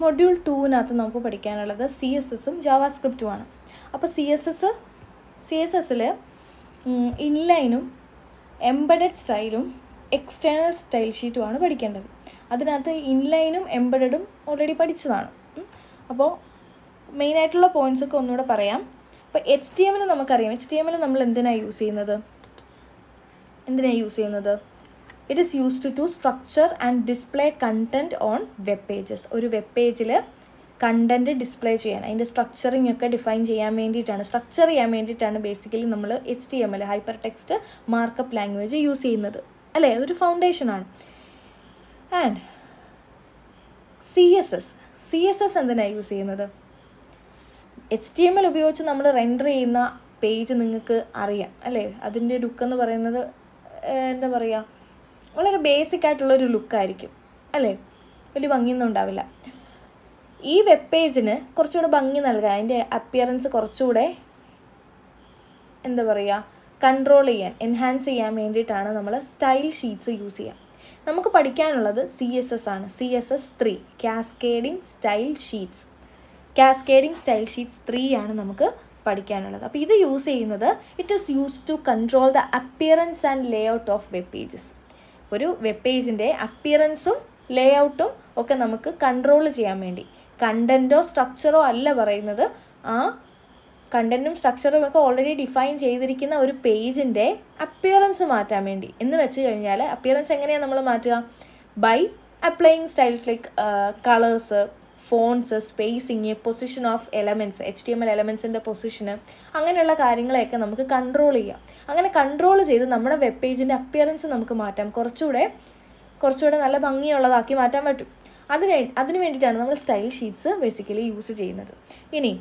Module ടൂവിനകത്ത് നമുക്ക് പഠിക്കാനുള്ളത് സി എസ് എസും ജാവാ സ്ക്രിപ്റ്റുമാണ് അപ്പോൾ C S S C S എസിൽ ഇൻലൈനും എംബഡഡ് സ്റ്റൈലും എക്സ്റ്റേണൽ സ്റ്റൈൽ ഷീറ്റുമാണ് പഠിക്കേണ്ടത് അതിനകത്ത് ഇൻലൈനും എംബഡഡും ഓൾറെഡി പഠിച്ചതാണ് ഉം. അപ്പോൾ മെയിനായിട്ടുള്ള പോയിൻറ്റ്സ് ഒക്കെ ഒന്നുകൂടെ പറയാം അപ്പോൾ എച്ച് ടി എമ്മിൽ നമുക്കറിയാം എച്ച് ടി എമ്മിൽ നമ്മൾ എന്തിനാണ് യൂസ് ചെയ്യുന്നത് എന്തിനാണ് യൂസ് ചെയ്യുന്നത് it is used to structure and display content on web pages ഒരു വെബ് പേജിൽ കണ്ടൻറ്റ് ഡിസ്പ്ലേ ചെയ്യാൻ അതിൻ്റെ സ്ട്രക്ചറിങ് ഒക്കെ ഡിഫൈൻ ചെയ്യാൻ വേണ്ടിയിട്ടാണ് സ്ട്രക്ചർ ചെയ്യാൻ വേണ്ടിയിട്ടാണ് ബേസിക്കലി നമ്മൾ H T M L hyper text markup language use ചെയ്യുന്നത് അല്ലേ അതൊരു ഫൗണ്ടേഷനാണ് and C S S C S S എന്തിനാണ് യൂസ് ചെയ്യുന്നത് എച്ച് ടി എം എൽ ഉപയോഗിച്ച് നമ്മൾ റെൻഡർ ചെയ്യുന്ന പേജ് നിങ്ങൾക്ക് അറിയാം അല്ലേ അതിൻ്റെ ലുക്ക് എന്ന് പറയുന്നത് ഏഹ്, എന്താ പറയുക വളരെ ബേസിക് ആയിട്ടുള്ളൊരു ലുക്കായിരിക്കും അല്ലേ വലിയ ഭംഗിയൊന്നും ഉണ്ടാവില്ല ഈ വെബ് പേജിന് കുറച്ചുകൂടെ ഭംഗി നൽകാൻ അതിൻ്റെ അപ്പിയറൻസ് കുറച്ചുകൂടെ എന്താ പറയുക കൺട്രോൾ ചെയ്യാൻ എൻഹാൻസ് ചെയ്യാൻ വേണ്ടിയിട്ടാണ് നമ്മൾ സ്റ്റൈൽ ഷീറ്റ്സ് യൂസ് ചെയ്യുക നമുക്ക് പഠിക്കാനുള്ളത് സി എസ് എസ് ആണ് C S S three cascading style sheets cascading style sheets three ആണ് നമുക്ക് പഠിക്കാനുള്ളത് അപ്പോൾ ഇത് യൂസ് ചെയ്യുന്നത് it is use to control the appearance and layout of web pages ഒരു വെബ് പേജിൻ്റെ അപ്പിയറൻസും ലേ ഔട്ടും ഒക്കെ നമുക്ക് കൺട്രോൾ ചെയ്യാൻ വേണ്ടി കണ്ടൻറ്റോ സ്ട്രക്ചറോ അല്ല പറയുന്നത് ആ കണ്ടൻറ്റും സ്ട്രക്ചറും ഒക്കെ ഓൾറെഡി ഡിഫൈൻ ചെയ്തിരിക്കുന്ന ഒരു പേജിൻ്റെ അപ്പിയറൻസ് മാറ്റാൻ വേണ്ടി എന്ന് വെച്ച് കഴിഞ്ഞാൽ അപ്പിയറൻസ് എങ്ങനെയാണ് നമ്മൾ മാറ്റുക by applying styles like colours fonts spacing position of elements H T M L എലമെൻസിൻ്റെ പൊസിഷന് അങ്ങനെയുള്ള കാര്യങ്ങളെയൊക്കെ നമുക്ക് കൺട്രോൾ ചെയ്യാം അങ്ങനെ കൺട്രോൾ ചെയ്ത് നമ്മുടെ വെബ് പേജിൻ്റെ അപ്പിയറൻസ് നമുക്ക് മാറ്റാം കുറച്ചുകൂടെ കുറച്ചുകൂടെ നല്ല ഭംഗിയുള്ളതാക്കി മാറ്റാൻ പറ്റും അതിന് അതിന് വേണ്ടിയിട്ടാണ് നമ്മൾ സ്റ്റൈൽ ഷീറ്റ്സ് ബേസിക്കലി യൂസ് ചെയ്യുന്നത് ഇനി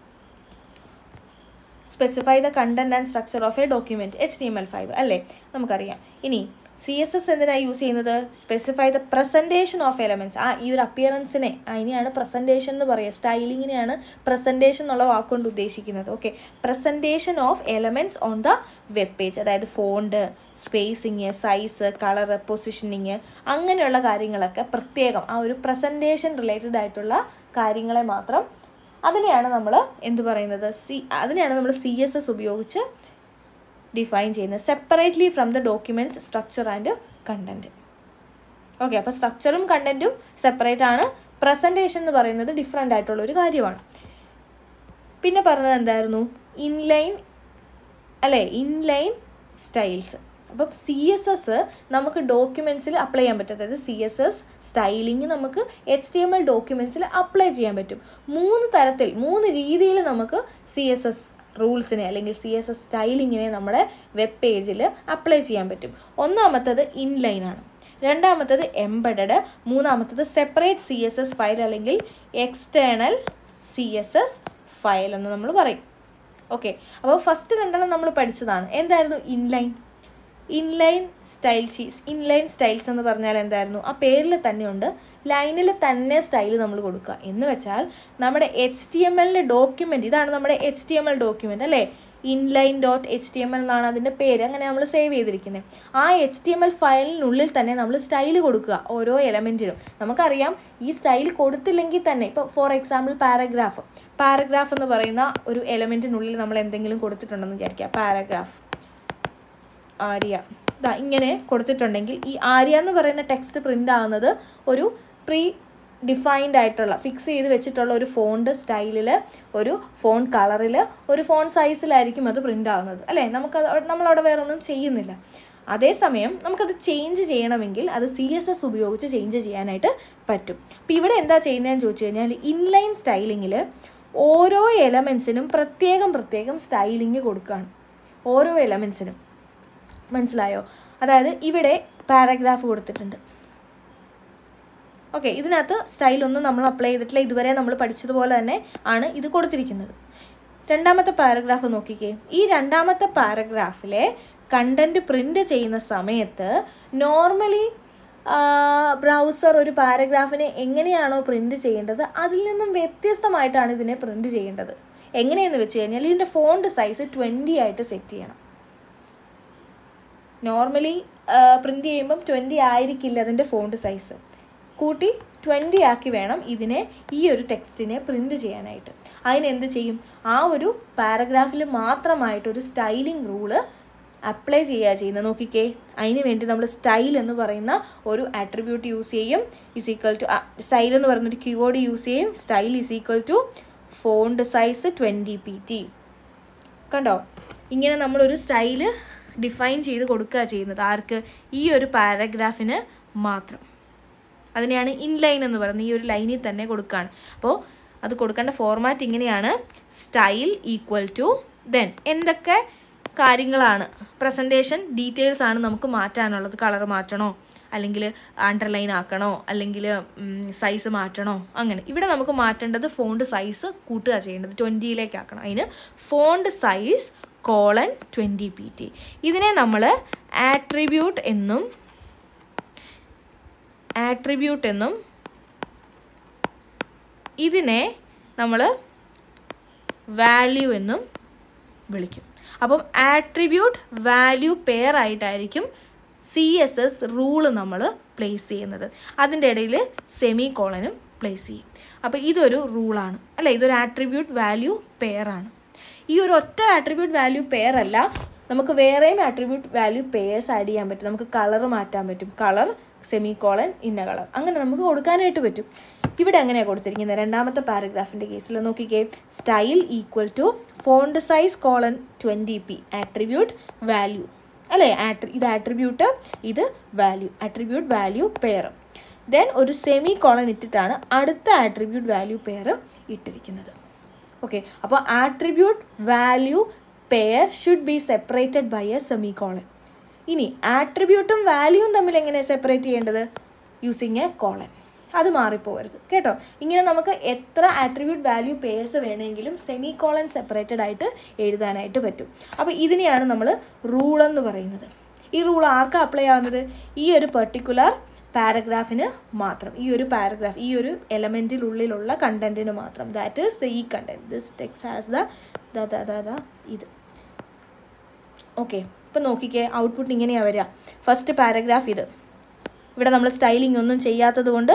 specify the content and structure of a document H T M L five അല്ലേ നമുക്കറിയാം ഇനി സി എസ് എസ് എന്തിനാണ് യൂസ് ചെയ്യുന്നത് specify the presentation of elements ആ ഈ ഒരു അപ്പിയറൻസിനെ അതിനെയാണ് പ്രസൻറ്റേഷൻ എന്ന് പറയുക സ്റ്റൈലിങ്ങിനെയാണ് പ്രസൻറ്റേഷൻ എന്നുള്ള വാക്കുകൊണ്ട് ഉദ്ദേശിക്കുന്നത് okay presentation of elements on the web page അതായത് font spacing size colour positioning അങ്ങനെയുള്ള കാര്യങ്ങളൊക്കെ പ്രത്യേകം ആ ഒരു പ്രസൻറ്റേഷൻ റിലേറ്റഡ് ആയിട്ടുള്ള കാര്യങ്ങളെ മാത്രം അതിനെയാണ് നമ്മൾ എന്ത് പറയുന്നത് സി അതിനെയാണ് നമ്മൾ സി എസ് എസ് ഉപയോഗിച്ച് ഡിഫൈൻ ചെയ്യുന്നത് separately from the documents structure and content okay അപ്പോൾ സ്ട്രക്ചറും കണ്ടൻറ്റും സെപ്പറേറ്റ് ആണ് പ്രസൻറ്റേഷൻ എന്ന് പറയുന്നത് ഡിഫറെൻ്റ് ആയിട്ടുള്ള ഒരു കാര്യമാണ് പിന്നെ പറഞ്ഞത് എന്തായിരുന്നു ഇൻലൈൻ അല്ലേ ഇൻലൈൻ സ്റ്റൈൽസ് അപ്പം സി എസ് എസ് നമുക്ക് ഡോക്യുമെൻറ്റ്സിൽ അപ്ലൈ ചെയ്യാൻ പറ്റും അതായത് സി എസ് എസ് സ്റ്റൈലിംഗ് നമുക്ക് എച്ച് ടി എം എൽ ഡോക്യുമെൻറ്റ്സിൽ അപ്ലൈ ചെയ്യാൻ പറ്റും മൂന്ന് തരത്തിൽ മൂന്ന് രീതിയിൽ നമുക്ക് സി എസ് എസ് റൂൾസിനെ അല്ലെങ്കിൽ സി എസ് എസ് സ്റ്റൈലിങ്ങിനെ നമ്മുടെ വെബ് പേജിൽ അപ്ലൈ ചെയ്യാൻ പറ്റും ഒന്നാമത്തത് ഇൻലൈനാണ് രണ്ടാമത്തത് എംബഡഡ് മൂന്നാമത്തത് separate C S S file അല്ലെങ്കിൽ external C S S file എന്ന് നമ്മൾ പറയും ഓക്കെ അപ്പോൾ ഫസ്റ്റ് രണ്ടെണ്ണം നമ്മൾ പഠിച്ചതാണ് എന്തായിരുന്നു inline inline style sheets inline styles എന്ന് പറഞ്ഞാൽ എന്തായിരുന്നു ആ പേരിൽ തന്നെയുണ്ട് ലൈനിൽ തന്നെ സ്റ്റൈൽ നമ്മൾ കൊടുക്കുക എന്ന് വെച്ചാൽ നമ്മുടെ എച്ച് ടി എം എല്ലിൻ്റെ ഡോക്യുമെൻറ്റ് ഇതാണ് നമ്മുടെ H T M L document അല്ലേ inline dot H T M L എന്നാണ് അതിൻ്റെ പേര് അങ്ങനെ നമ്മൾ സേവ് ചെയ്തിരിക്കുന്നത് ആ എച്ച് ടി എം എൽ ഫയലിനുള്ളിൽ തന്നെ നമ്മൾ സ്റ്റൈൽ കൊടുക്കുക ഓരോ എലമെൻറ്റിനും നമുക്കറിയാം ഈ സ്റ്റൈൽ കൊടുത്തില്ലെങ്കിൽ തന്നെ ഇപ്പോൾ ഫോർ എക്സാമ്പിൾ പാരഗ്രാഫ് പാരഗ്രാഫ് എന്ന് പറയുന്ന ഒരു എലമെൻറ്റിനുള്ളിൽ നമ്മൾ എന്തെങ്കിലും കൊടുത്തിട്ടുണ്ടെന്ന് വിചാരിക്കുക പാരഗ്രാഫ് ആര്യ ഇതാ ഇങ്ങനെ കൊടുത്തിട്ടുണ്ടെങ്കിൽ ഈ ആര്യ എന്ന് പറയുന്ന ടെക്സ്റ്റ് പ്രിൻ്റ് ആകുന്നത് ഒരു പ്രീ ഡിഫൈൻഡ് ആയിട്ടുള്ള ഫിക്സ് ചെയ്ത് വെച്ചിട്ടുള്ള ഒരു ഫോണ്ട് സ്റ്റൈലിൽ ഒരു ഫോൺ കളറിൽ ഒരു ഫോൺ സൈസിലായിരിക്കും അത് പ്രിൻ്റ് ആകുന്നത് അല്ലേ നമുക്കത് അവിടെ- നമ്മളവിടെ വേറെ ഒന്നും ചെയ്യുന്നില്ല അതേസമയം നമുക്കത് ചേഞ്ച് ചെയ്യണമെങ്കിൽ അത് സി എസ് എസ് ഉപയോഗിച്ച് ചേഞ്ച് ചെയ്യാനായിട്ട് പറ്റും അപ്പോൾ ഇവിടെ എന്താ ചെയ്യുന്നതെന്ന് ചോദിച്ചു കഴിഞ്ഞാൽ ഇൻലൈൻ സ്റ്റൈലിങ്ങിൽ ഓരോ എലമെൻസിനും പ്രത്യേകം പ്രത്യേകം സ്റ്റൈലിങ് കൊടുക്കുകയാണ് ഓരോ എലമെൻസിനും മനസ്സിലായോ അതായത് ഇവിടെ പാരഗ്രാഫ് കൊടുത്തിട്ടുണ്ട് ഓക്കെ ഇതിനകത്ത് സ്റ്റൈലൊന്നും നമ്മൾ അപ്ലൈ ചെയ്തിട്ടില്ല ഇതുവരെ നമ്മൾ പഠിച്ചതുപോലെ തന്നെ ആണ് ഇത് കൊടുത്തിരിക്കുന്നത് രണ്ടാമത്തെ പാരഗ്രാഫ് നോക്കിക്കേ ഈ രണ്ടാമത്തെ പാരഗ്രാഫിലെ കണ്ടൻറ്റ് പ്രിൻ്റ് ചെയ്യുന്ന സമയത്ത് നോർമലി ബ്രൗസർ ഒരു പാരഗ്രാഫിനെ എങ്ങനെയാണോ പ്രിൻ്റ് ചെയ്യേണ്ടത് അതിൽ നിന്നും വ്യത്യസ്തമായിട്ടാണ് ഇതിനെ പ്രിൻ്റ് ചെയ്യേണ്ടത് എങ്ങനെയെന്ന് വെച്ച് കഴിഞ്ഞാൽ ഇതിൻ്റെ ഫോണ്ട് സൈസ് ട്വൻറ്റി ആയിട്ട് സെറ്റ് ചെയ്യണം നോർമലി പ്രിൻ്റ് ചെയ്യുമ്പം ട്വൻറ്റി ആയിരിക്കില്ല അതിൻ്റെ ഫോണ്ട് സൈസ് കൂട്ടി ട്വൻറ്റി ആക്കി വേണം ഇതിനെ ഈ ഒരു ടെക്സ്റ്റിനെ പ്രിൻറ്റ് ചെയ്യാനായിട്ട് അതിനെന്ത് ചെയ്യും ആ ഒരു പാരഗ്രാഫിൽ മാത്രമായിട്ടൊരു സ്റ്റൈലിംഗ് റൂള് അപ്ലൈ ചെയ്യുക ചെയ്യുന്നത് നോക്കിക്കേ അതിന് വേണ്ടി നമ്മൾ സ്റ്റൈൽ എന്ന് പറയുന്ന ഒരു ആട്രിബ്യൂട്ട് യൂസ് ചെയ്യും ഇസ് ഈക്വൽ ടു സ്റ്റൈൽ എന്ന് പറയുന്ന ഒരു കീവേഡ് യൂസ് ചെയ്യും style is equal to font size twenty P T കണ്ടോ ഇങ്ങനെ നമ്മളൊരു സ്റ്റൈല് ഡിഫൈൻ ചെയ്ത് കൊടുക്കുക ചെയ്യുന്നത് ആർക്ക് ഈ ഒരു പാരഗ്രാഫിന് മാത്രം അതിനെയാണ് ഇൻലൈൻ എന്ന് പറയുന്നത് ഈ ഒരു ലൈനിൽ തന്നെ കൊടുക്കുകയാണ് അപ്പോൾ അത് കൊടുക്കേണ്ട ഫോർമാറ്റ് ഇങ്ങനെയാണ് സ്റ്റൈൽ ഈക്വൽ ടു ദെൻ എന്തൊക്കെ കാര്യങ്ങളാണ് പ്രസൻറ്റേഷൻ ഡീറ്റെയിൽസ് ആണ് നമുക്ക് മാറ്റാനുള്ളത് കളർ മാറ്റണോ അല്ലെങ്കിൽ അണ്ടർലൈൻ ആക്കണോ അല്ലെങ്കിൽ സൈസ് മാറ്റണോ അങ്ങനെ ഇവിടെ നമുക്ക് മാറ്റേണ്ടത് ഫോണ്ട് സൈസ് കൂട്ടുക ചെയ്യേണ്ടത് ട്വൻറ്റിയിലേക്ക് ആക്കണം അതിന് font size colon twenty P T ഇതിനെ നമ്മൾ ആട്രിബ്യൂട്ട് എന്നും ആട്രിബ്യൂട്ട് എന്നും ഇതിനെ നമ്മൾ വാല്യൂ എന്നും വിളിക്കും അപ്പം ആട്രിബ്യൂട്ട് വാല്യൂ പെയർ ആയിട്ടായിരിക്കും സി എസ് എസ് റൂള് നമ്മൾ പ്ലേസ് ചെയ്യുന്നത് അതിൻ്റെ ഇടയിൽ സെമി കോളനും പ്ലേസ് ചെയ്യും അപ്പോൾ ഇതൊരു റൂളാണ് അല്ലേ ഇതൊരു ആട്രിബ്യൂട്ട് വാല്യൂ പെയറാണ് ഈ ഒരു ഒറ്റ ആട്രിബ്യൂട്ട് വാല്യൂ പെയർ അല്ല നമുക്ക് വേറെയും ആട്രിബ്യൂട്ട് വാല്യൂ പെയർസ് ആഡ് ചെയ്യാൻ പറ്റും നമുക്ക് കളർ മാറ്റാൻ പറ്റും കളർ സെമി കോളൻ ഇന്ന കളർ അങ്ങനെ നമുക്ക് കൊടുക്കാനായിട്ട് പറ്റും ഇവിടെ അങ്ങനെയാണ് കൊടുത്തിരിക്കുന്നത് രണ്ടാമത്തെ പാരഗ്രാഫിൻ്റെ കേസിൽ നോക്കിക്കേ style equal to font size colon twenty P attribute value അല്ലേ ആട്രി ഇത് ആട്രിബ്യൂട്ട് ഇത് value attribute value pair then ഒരു സെമി കോളൻ ഇട്ടിട്ടാണ് അടുത്ത ആട്രിബ്യൂട്ട് വാല്യൂ പെയർ ഇട്ടിരിക്കുന്നത് ഓക്കെ അപ്പോൾ attribute value pair should be separated by a semicolon ഇനി ആട്രിബ്യൂട്ടും വാല്യൂവും തമ്മിൽ എങ്ങനെ സെപ്പറേറ്റ് ചെയ്യേണ്ടത് യൂസിങ് എ കോളൻ അത് മാറിപ്പോകരുത് കേട്ടോ ഇങ്ങനെ നമുക്ക് എത്ര ആട്രിബ്യൂട്ട് വാല്യൂ പേഴ്സ് വേണമെങ്കിലും സെമി കോളൻ സെപ്പറേറ്റഡ് ആയിട്ട് എഴുതാനായിട്ട് പറ്റും അപ്പോൾ ഇതിനെയാണ് നമ്മൾ റൂൾ എന്ന് പറയുന്നത് ഈ റൂൾ ആർക്കാ അപ്ലൈ ആവുന്നത് ഈ ഒരു പെർട്ടിക്കുലർ പാരഗ്രാഫിന് മാത്രം ഈ ഒരു പാരഗ്രാഫ് ഈ ഒരു എലമെൻറ്റിനുള്ളിലുള്ള കണ്ടൻറ്റിന് മാത്രം ദാറ്റ് ഈസ് ദ ഈ content this text has the the the the the ഇത് ഓക്കെ ഇപ്പം നോക്കിക്കേ ഔട്ട്പുട്ട് ഇങ്ങനെയാണ് വരിക ഫസ്റ്റ് പാരഗ്രാഫ് ഇത് ഇവിടെ നമ്മൾ സ്റ്റൈലിംഗ് ഒന്നും ചെയ്യാത്തത് കൊണ്ട്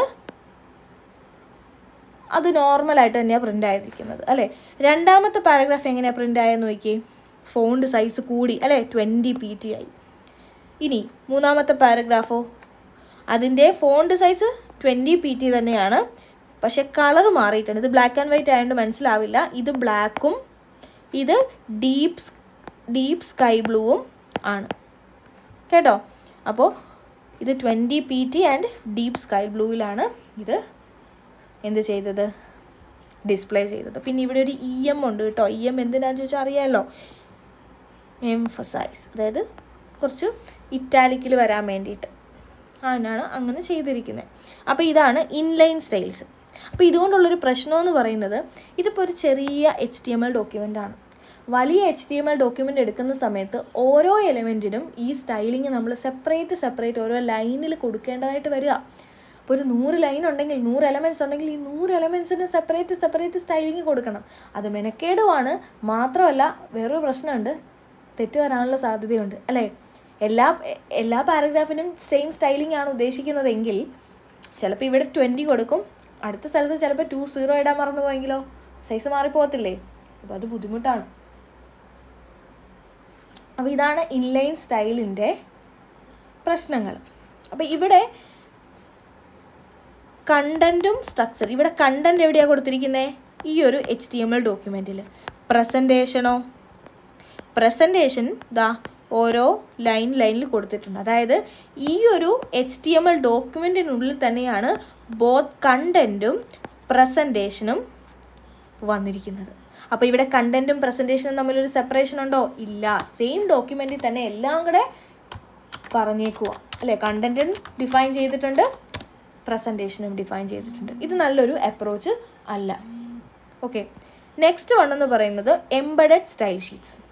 അത് നോർമലായിട്ട് തന്നെയാണ് പ്രിൻ്റ് ആയിരിക്കുന്നത് അല്ലേ രണ്ടാമത്തെ പാരഗ്രാഫ് എങ്ങനെയാണ് പ്രിൻ്റ് ആയെന്ന് നോക്കിയേ ഫോണ്ട് സൈസ് കൂടി അല്ലേ ട്വൻറ്റി പി ടി ആയി ഇനി മൂന്നാമത്തെ പാരഗ്രാഫോ അതിൻ്റെ font size twenty P T തന്നെയാണ് പക്ഷെ കളർ മാറിയിട്ടുണ്ട് ഇത് ബ്ലാക്ക് ആൻഡ് വൈറ്റ് ആയതുകൊണ്ട് മനസ്സിലാവില്ല ഇത് ബ്ലാക്കും ഇത് ഡീപ്പ് ഡീപ്പ് സ്കൈ ബ്ലൂവും ആണ് കേട്ടോ അപ്പോൾ ഇത് twenty P T and deep sky ബ്ലൂവിലാണ് ഇത് എന്ത് ചെയ്തത് ഡിസ്പ്ലേ ചെയ്തത് പിന്നെ ഇവിടെ ഒരു ഇ എം ഉണ്ട് കേട്ടോ ഇ എം എന്തിനാന്ന് ചോദിച്ചാൽ അറിയാമല്ലോ എംഫസൈസ് അതായത് കുറച്ച് ഇറ്റാലിക്കിൽ വരാൻ വേണ്ടിയിട്ട് അതിനാണ് അങ്ങനെ ചെയ്തിരിക്കുന്നത് അപ്പോൾ ഇതാണ് ഇൻലൈൻ സ്റ്റൈൽസ് അപ്പോൾ ഇതുകൊണ്ടുള്ളൊരു പ്രശ്നമെന്ന് പറയുന്നത് ഇതിപ്പോൾ ഒരു ചെറിയ H T M L document ആണ് വലിയ H T M L document എടുക്കുന്ന സമയത്ത് ഓരോ എലമെൻറ്റിനും ഈ സ്റ്റൈലിങ് നമ്മൾ സെപ്പറേറ്റ് സെപ്പറേറ്റ് ഓരോ ലൈനിൽ കൊടുക്കേണ്ടതായിട്ട് വരിക ഇപ്പോൾ ഒരു നൂറ് ലൈൻ ഉണ്ടെങ്കിൽ നൂറ് എലമെൻറ്റ്സ് ഉണ്ടെങ്കിൽ ഈ നൂറ് എലമെൻറ്റ്സിന് സെപ്പറേറ്റ് സെപ്പറേറ്റ് സ്റ്റൈലിങ് കൊടുക്കണം അത് മെനക്കേടുമാണ് മാത്രമല്ല വേറൊരു പ്രശ്നമുണ്ട് തെറ്റ് വരാനുള്ള സാധ്യതയുണ്ട് അല്ലേ എല്ലാ എല്ലാ പാരഗ്രാഫിനും സെയിം സ്റ്റൈലിംഗ് ആണ് ഉദ്ദേശിക്കുന്നതെങ്കിൽ ചിലപ്പോൾ ഇവിടെ ട്വൻറ്റി കൊടുക്കും അടുത്ത സ്ഥലത്ത് ചിലപ്പോൾ ടു സീറോ ഇടാൻ മറന്നു പോയെങ്കിലോ സൈസ് മാറിപ്പോകത്തില്ലേ അപ്പോൾ അത് ബുദ്ധിമുട്ടാണ് അപ്പോൾ ഇതാണ് ഇൻലൈൻ സ്റ്റൈലിൻ്റെ പ്രശ്നങ്ങൾ അപ്പോൾ ഇവിടെ കണ്ടൻറ്റും സ്ട്രക്ചർ ഇവിടെ കണ്ടൻറ്റ് എവിടെയാണ് കൊടുത്തിരിക്കുന്നത് ഈ ഒരു എച്ച് ടി എം എൽ ഡോക്യുമെൻറ്റിൽ പ്രസൻറ്റേഷനോ പ്രസൻറ്റേഷൻ ദാ ഓരോ ലൈൻ ലൈനിൽ കൊടുത്തിട്ടുണ്ട് അതായത് ഈ ഒരു എച്ച് ടി എം എൽ ഡോക്യുമെൻറ്റിനുള്ളിൽ തന്നെയാണ് ബോത്ത് കണ്ടൻറ്റും പ്രസൻറ്റേഷനും വന്നിരിക്കുന്നത് അപ്പോൾ ഇവിടെ കണ്ടൻറ്റും പ്രസൻറ്റേഷനും തമ്മിലൊരു സെപ്പറേഷൻ ഉണ്ടോ ഇല്ല സെയിം ഡോക്യുമെൻറ്റിൽ തന്നെ എല്ലാം കൂടെ പറഞ്ഞേക്കുക അല്ലേ കണ്ടൻറ്റും ഡിഫൈൻ ചെയ്തിട്ടുണ്ട് പ്രസൻറ്റേഷനും ഡിഫൈൻ ചെയ്തിട്ടുണ്ട് ഇത് നല്ലൊരു അപ്രോച്ച് അല്ല ഓക്കെ നെക്സ്റ്റ് വൺ എന്ന് പറയുന്നത് എംബഡഡ് സ്റ്റൈൽ ഷീറ്റ്സ്